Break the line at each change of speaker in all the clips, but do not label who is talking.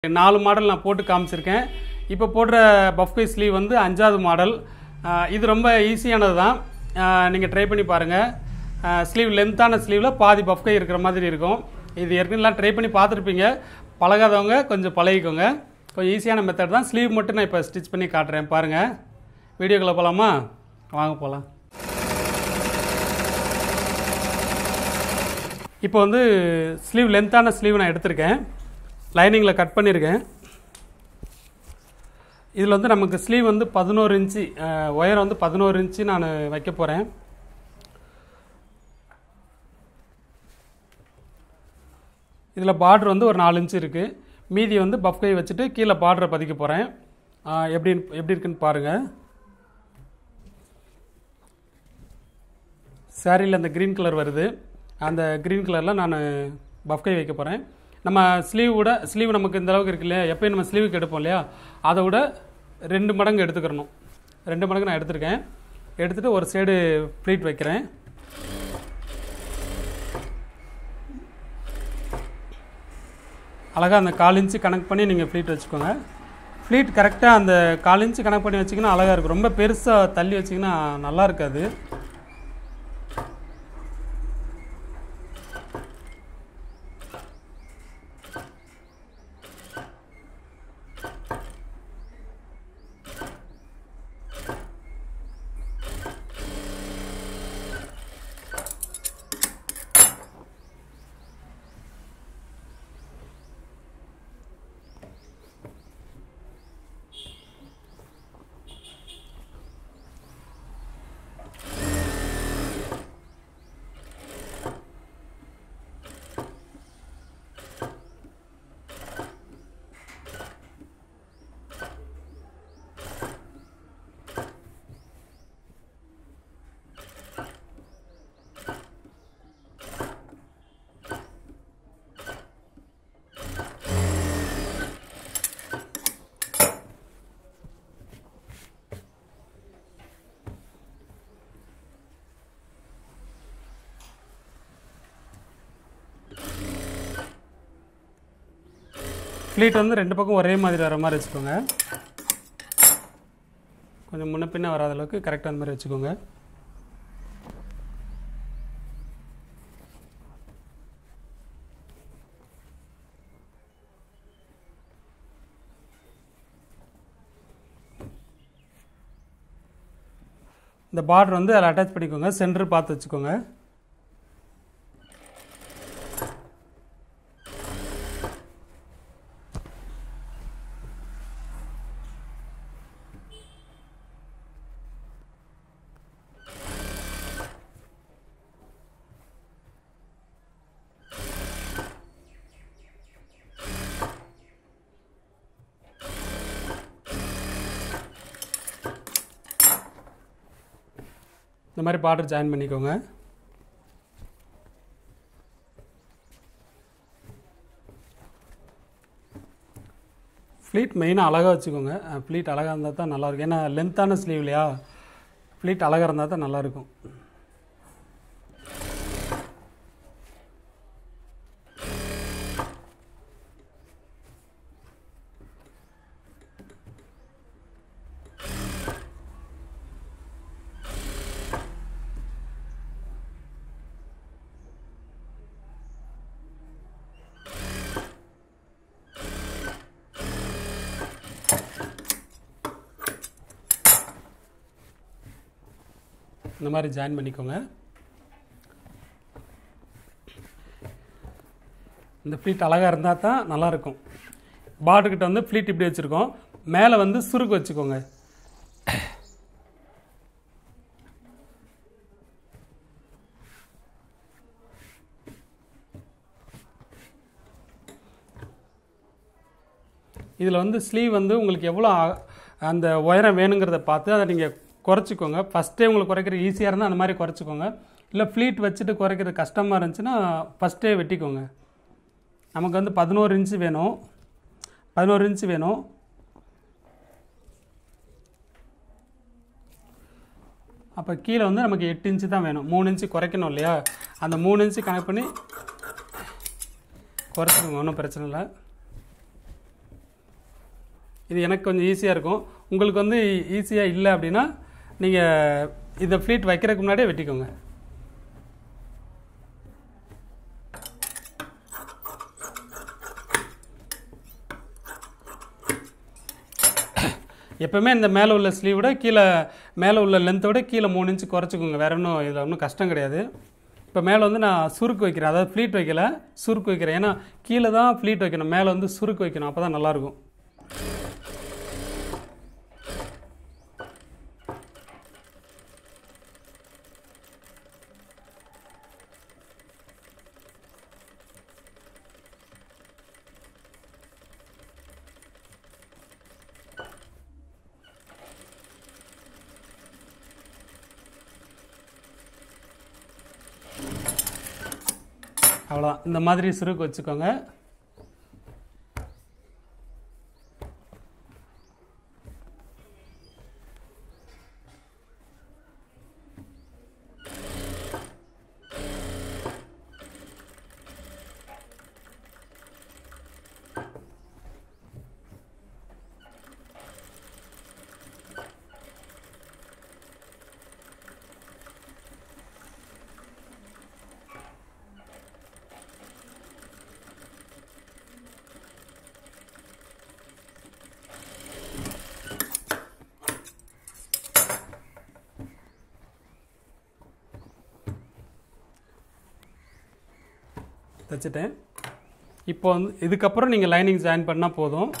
நாலு மாடல் நான் போட்டு காமிச்சிருக்கேன் இப்போ போடுற பஃப்கை ஸ்லீவ் வந்து அஞ்சாவது மாடல் ஆஹ் இது ரொம்ப ஈஸியானது தான் நீங்கள் ட்ரை பண்ணி பாருங்கள் ஸ்லீவ் லென்த்தான ஸ்லீவில் பாதி பஃப்கை இருக்கிற மாதிரி இருக்கும் இது ஏற்கனவே ட்ரை பண்ணி பார்த்துருப்பீங்க பழகாதவங்க கொஞ்சம் பழகிக்கோங்க கொஞ்சம் ஈஸியான மெத்தட் தான் ஸ்லீவ் மட்டும் நான் இப்போ ஸ்டிச் பண்ணி காட்டுறேன் பாருங்கள் வீடியோக்குள்ளே போகலாமா வாங்க போகலாம் இப்போ வந்து ஸ்லீவ் லென்த்தான ஸ்லீவ் நான் எடுத்திருக்கேன் லைனிங்கில் கட் பண்ணியிருக்கேன் இதில் வந்து நமக்கு ஸ்லீவ் வந்து பதினோரு இன்ச்சு அஹ், உயரம் வந்து பதினோரு இன்ச்சு நான் வைக்க போகிறேன் இதில் பார்டர் வந்து ஒரு நாலு இன்ச்சு இருக்குது மீதி வந்து பஃப் கை வச்சுட்டு கீழே பார்டரை பதிக்க போகிறேன் எப்படி எப்படி இருக்குன்னு பாருங்கள் சாரியில் அந்த க்ரீன் கலர் வருது அந்த க்ரீன் கலரில் நான் பஃப் கை வைக்க போகிறேன் நம்ம ஸ்லீவ் விட ஸ்லீவ் நமக்கு இந்த அளவுக்கு இருக்கு இல்லையா எப்பயும் நம்ம ஸ்லீவுக்கு எடுப்போம் இல்லையா அதை விட ரெண்டு மடங்கு எடுத்துக்கிறணும் ரெண்டு மடங்கு நான் எடுத்திருக்கேன் எடுத்துகிட்டு ஒரு சைடு ப்ளீட் வைக்கிறேன் அழகாக அந்த கால் இன்ச்சு கணக்கு பண்ணி நீங்கள் ஃப்ளீட் வச்சுக்கோங்க ஃப்ளீட் கரெக்டாக அந்த கால் இன்ச்சு கணக்கு பண்ணி வச்சிங்கன்னா அழகாக இருக்கும் ரொம்ப பெருசாக தள்ளி வச்சிங்கன்னா நல்லா இருக்காது ஃப்ளீட் வந்து ரெண்டு பக்கம் ஒரே மாதிரி வர மாதிரி வச்சுக்கோங்க கொஞ்சம் முன்ன பின்ன வராத அளவுக்கு கரெக்டாக அந்த மாதிரி வச்சுக்கோங்க இந்த பார்டர் வந்து அதில் அட்டாச் பண்ணிக்கோங்க சென்டர் பார்த்து வச்சுக்கோங்க இந்த மாதிரி பார்டர் ஜாயின் பண்ணிக்கோங்க ஃப்ளீட் மெயினாக அழகாக வச்சுக்கோங்க ஃப்ளீட் அழகாக இருந்தால் தான் நல்லாயிருக்கும் ஏன்னா லென்த்தான ஸ்லீவ் இல்லையா ஃப்ளீட் அழகாக இருந்தால் தான் நல்லாயிருக்கும் இந்த மாதிரி ஜாயின் பண்ணிக்கோங்க இந்த ஃப்ளீட் அழகாக இருந்தால் தான் நல்லாயிருக்கும் பார்டர்கிட்ட வந்து ஃப்ளீட் இப்படி வச்சுருக்கோம் மேலே வந்து சுருக்கு வச்சுக்கோங்க இதில் வந்து ஸ்லீவ் வந்து உங்களுக்கு எவ்வளோ ஆ- அந்த உயரம் வேணுங்கிறத பார்த்து அதை நீங்கள் குறைச்சிக்கோங்க ஃபஸ்ட்டே உங்களுக்கு குறைக்கிற ஈஸியாக இருந்தால் அந்த மாதிரி குறைச்சிக்கோங்க இல்லை ஃப்ளீட் வச்சுட்டு குறைக்கிறது கஷ்டமாக இருந்துச்சுன்னா ஃபஸ்ட்டே வெட்டிக்கோங்க நமக்கு வந்து பதினோரு இன்ச்சு வேணும் பதினோரு இன்ச்சு வேணும் அப்போ கீழே வந்து நமக்கு எட்டு இன்ச்சு தான் வேணும் மூணு இன்ச்சு குறைக்கணும் இல்லையா அந்த மூணு இன்ச்சு கணக்கு பண்ணி குறைச்சிக்கோங்க ஒன்றும் பிரச்சனை இல்லை இது எனக்கு கொஞ்சம் ஈஸியாக இருக்கும் உங்களுக்கு வந்து ஈஸியாக இல்லை அப்படின்னா நீங்கள் இதை ஃப்ளீட் வைக்கிறதுக்கு முன்னாடியே வெட்டிக்கோங்க எப்பவுமே இந்த மேலே உள்ள ஸ்லீவ் விட கீழே மேலே உள்ள லென்த்தை விட கீழே மூணு இன்ச்சு குறைச்சிக்கோங்க வேற ஒன்றும் இதில் ஒன்றும் கஷ்டம் கிடையாது இப்போ மேலே வந்து நான் சுருக்கு வைக்கிறேன் அதாவது ஃப்ளீட் வைக்கல சுருக்கு வைக்கிறேன் ஏன்னா கீழே தான் ஃப்ளீட் வைக்கணும் மேலே வந்து சுருக்கு வைக்கணும் அப்போ தான் நல்லாயிருக்கும் அவ்வளோதான் இந்த மாதிரி சுருக்கு வச்சுக்கோங்க தைச்சிட்டேன் இப்போ வந்து இதுக்கப்புறம் நீங்கள் லைனிங் ஜாயின் பண்ணால் போதும்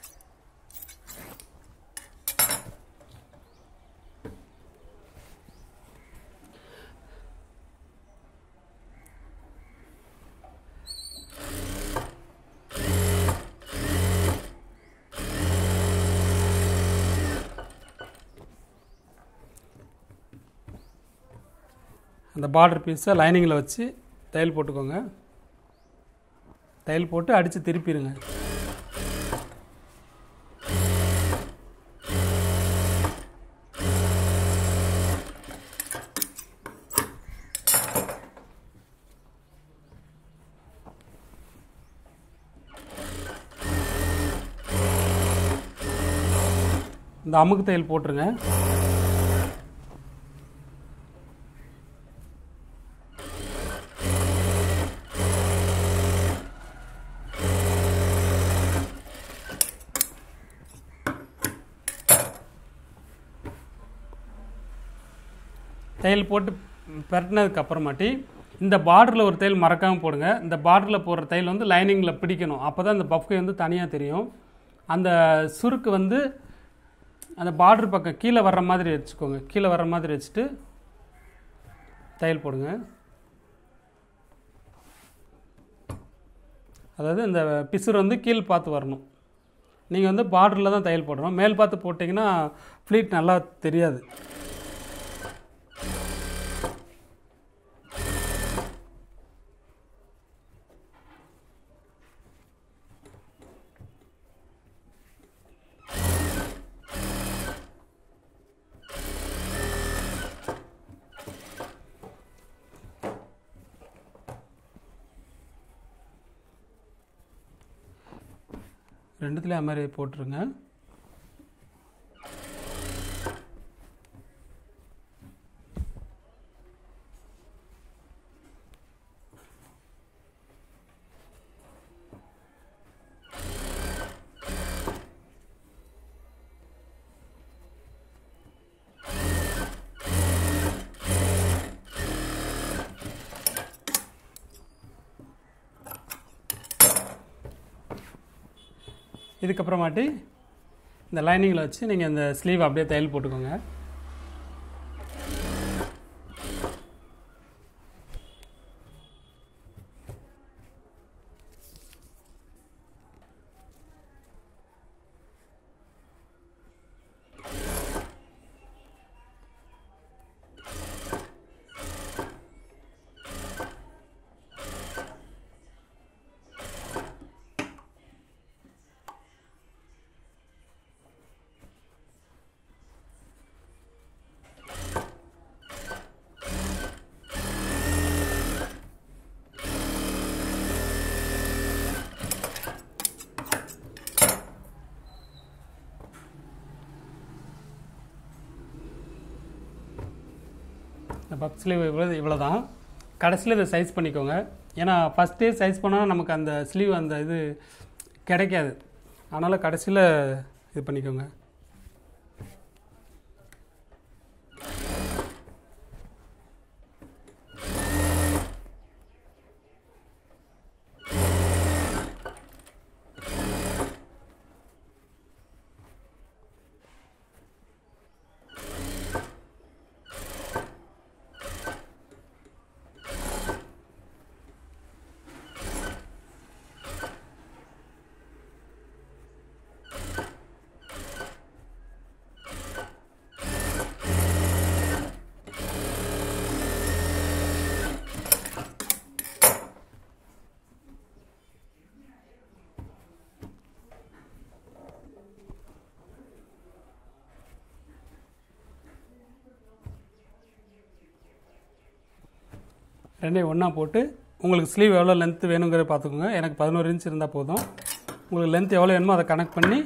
அந்த பார்டர் பீஸை லைனிங்கில் வச்சு தையல் போட்டுக்கோங்க தையல் போட்டு அடித்து திருப்பிடுங்க இந்த அமுக்கு தையல் போட்டுருங்க தையல் போட்டு பெரட்டினதுக்கு அப்புறமாட்டி இந்த பார்டரில் ஒரு தையல் மறக்காமல் போடுங்க இந்த பார்டரில் போடுற தையல் வந்து லைனிங்கில் பிடிக்கணும் அப்போ தான் இந்த பஃப்கை வந்து தனியாக தெரியும் அந்த சுருக்கு வந்து அந்த பார்டர் பக்கம் கீழே வர்ற மாதிரி வச்சுக்கோங்க கீழே வர்ற மாதிரி வச்சுட்டு தையல் போடுங்க அதாவது இந்த பிசுறு வந்து கீழ் பார்த்து வரணும் நீங்கள் வந்து பார்டரில் தான் தையல் போடணும் மேல் பார்த்து போட்டிங்கன்னா ஃப்ளீட் நல்லா தெரியாது ரெண்டுத்துலேயும் அது மாதிரி போட்டுருங்க இதுக்கப்புறமாட்டி இந்த லைனிங்கில் வச்சு நீங்கள் இந்த ஸ்லீவ் அப்படியே தையல் போட்டுக்கோங்க பப் ஸ்லீவ் இவ்வளோ இவ்வளோ தான் கடைசியில் இதை சைஸ் பண்ணிக்கோங்க ஏன்னா ஃபஸ்ட்டே சைஸ் பண்ணால் நமக்கு அந்த ஸ்லீவ் அந்த இது கிடைக்காது அதனால் கடைசியில் இது பண்ணிக்கோங்க ரெண்டையும் ஒன்றா போட்டு உங்களுக்கு ஸ்லீவ் எவ்வளோ லென்த்து வேணுங்கிறத பார்த்துக்கோங்க எனக்கு பதினோரு இன்ச் இருந்தால் போதும் உங்களுக்கு லென்த் எவ்வளோ வேணுமோ அதை கனெக்ட் பண்ணி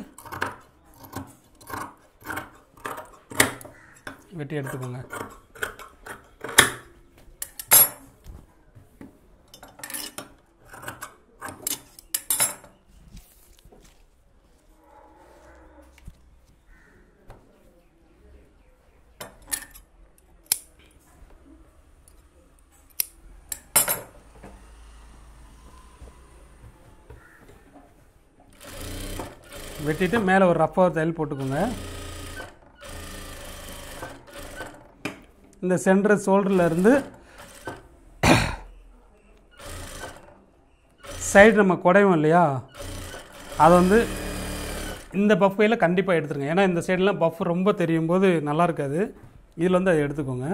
வெட்டி எடுத்துக்கோங்க வெட்டிட்டு மேலே ஒரு ரஃப்பாக ஒரு தையல் போட்டுக்கோங்க இந்த சென்டர் ஷோல்டரில் இருந்து சைடு நம்ம குடையும் இல்லையா அதை வந்து இந்த பஃப் கையில் கண்டிப்பாக எடுத்துருங்க ஏன்னா இந்த சைடெலாம் பஃப் ரொம்ப தெரியும் போது நல்லா இருக்காது இதில் வந்து அதை எடுத்துக்கோங்க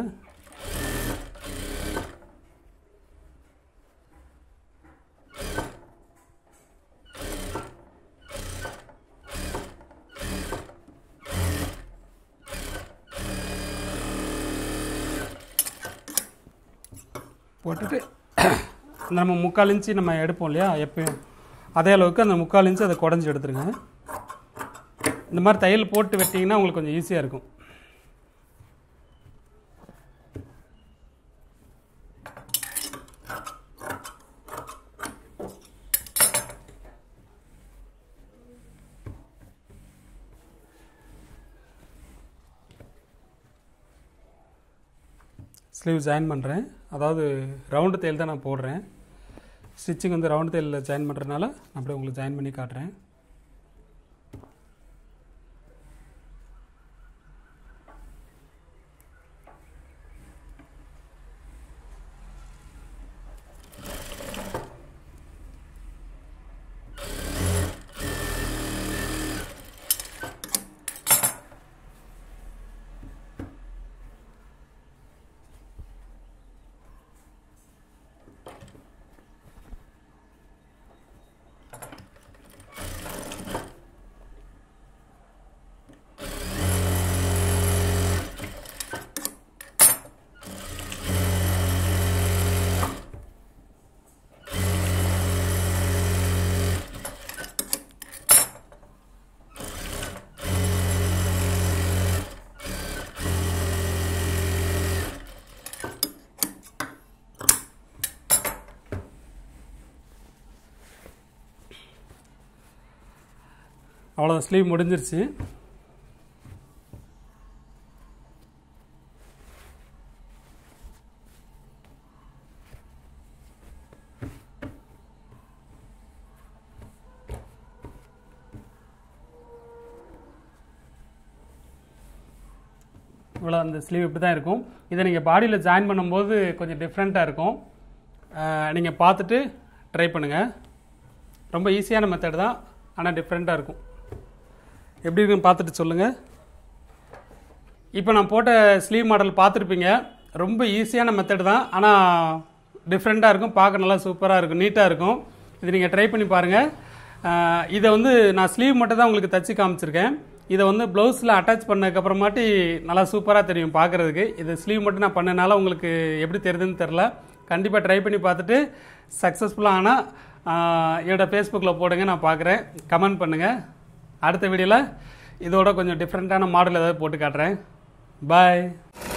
போட்டுட்டு நம்ம முக்கால் இன்ச்சு நம்ம எடுப்போம் இல்லையா எப்பயும் அதே அளவுக்கு அந்த முக்கால் இன்ச்சு அதை குடஞ்சி எடுத்துருங்க இந்த மாதிரி தையல் போட்டு வெட்டிங்கன்னா உங்களுக்கு கொஞ்சம் ஈஸியாக இருக்கும் ஸ்லீவ் ஜாயின் பண்ணுறேன் அதாவது ரவுண்டு தையல் தான் நான் போடுறேன் ஸ்டிச்சிங் வந்து ரவுண்டு தையலில் ஜாயின் பண்ணுறதுனால நான் அப்படியே உங்களுக்கு ஜாயின் பண்ணி காட்டுறேன் அவ்வளோ ஸ்லீவ் முடிஞ்சிருச்சு இவ்வளோ அந்த ஸ்லீவ் இப்படி தான் இருக்கும் இதை நீங்கள் பாடியில் ஜாயின் பண்ணும்போது கொஞ்சம் டிஃப்ரெண்ட்டாக இருக்கும் நீங்கள் பார்த்துட்டு ட்ரை பண்ணுங்கள் ரொம்ப ஈஸியான மெத்தட் தான் ஆனால் டிஃப்ரெண்ட்டாக இருக்கும் எப்படி இருக்குன்னு பார்த்துட்டு சொல்லுங்கள் இப்போ நான் போட்ட ஸ்லீவ் மாடல் பார்த்துருப்பீங்க ரொம்ப ஈஸியான மெத்தட் தான் ஆனால் டிஃப்ரெண்ட்டாக இருக்கும் பார்க்க நல்லா சூப்பராக இருக்கும் நீட்டாக இருக்கும் இது நீங்கள் ட்ரை பண்ணி பாருங்கள் இதை வந்து நான் ஸ்லீவ் மட்டும் தான் உங்களுக்கு தச்சு காமிச்சிருக்கேன் இதை வந்து ப்ளவுஸில் அட்டாச் பண்ணதுக்கப்புறமாட்டி நல்லா சூப்பராக தெரியும் பார்க்குறதுக்கு இது ஸ்லீவ் மட்டும் நான் பண்ணனால உங்களுக்கு எப்படி தெரியுதுன்னு தெரில கண்டிப்பாக ட்ரை பண்ணி பார்த்துட்டு சக்ஸஸ்ஃபுல்லாக ஆனால் என்னோட ஃபேஸ்புக்கில் போடுங்க நான் பார்க்குறேன் கமெண்ட் பண்ணுங்கள் அடுத்த வீடியோவில் இதோட கொஞ்சம் டிஃப்ரெண்ட்டான மாடல் ஏதாவது போட்டு காட்டுறேன் பாய்